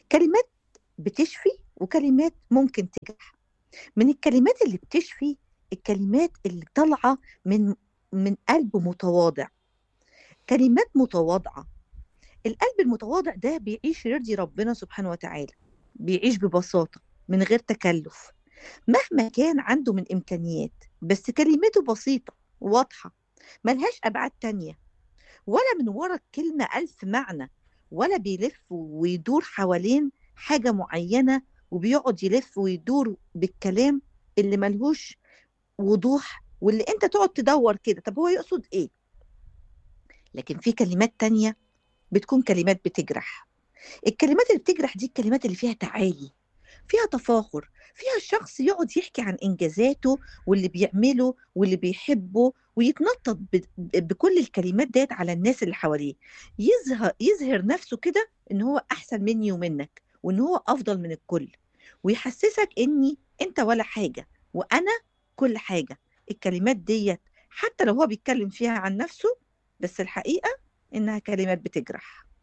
كلمات بتشفي وكلمات ممكن تجرح من الكلمات اللي بتشفي الكلمات اللي طالعة من من قلب متواضع كلمات متواضعة القلب المتواضع ده بيعيش يرضي ربنا سبحانه وتعالى بيعيش ببساطة من غير تكلف مهما كان عنده من إمكانيات بس كلمته بسيطة واضحة ملهاش أبعاد تانية ولا من ورا الكلمة ألف معنى ولا بيلف ويدور حوالين حاجة معينة وبيقعد يلف ويدور بالكلام اللي ملهوش وضوح واللي انت تقعد تدور كده طب هو يقصد ايه لكن في كلمات تانية بتكون كلمات بتجرح الكلمات اللي بتجرح دي الكلمات اللي فيها تعالي فيها تفاخر فيها الشخص يقعد يحكي عن انجازاته واللي بيعمله واللي بيحبه ويتنطط ب- بكل الكلمات ديت على الناس اللي حواليه يظهر يظهر نفسه كده ان هو احسن مني ومنك وان هو افضل من الكل ويحسسك اني انت ولا حاجه وانا كل حاجه الكلمات ديت حتى لو هو بيتكلم فيها عن نفسه بس الحقيقه انها كلمات بتجرح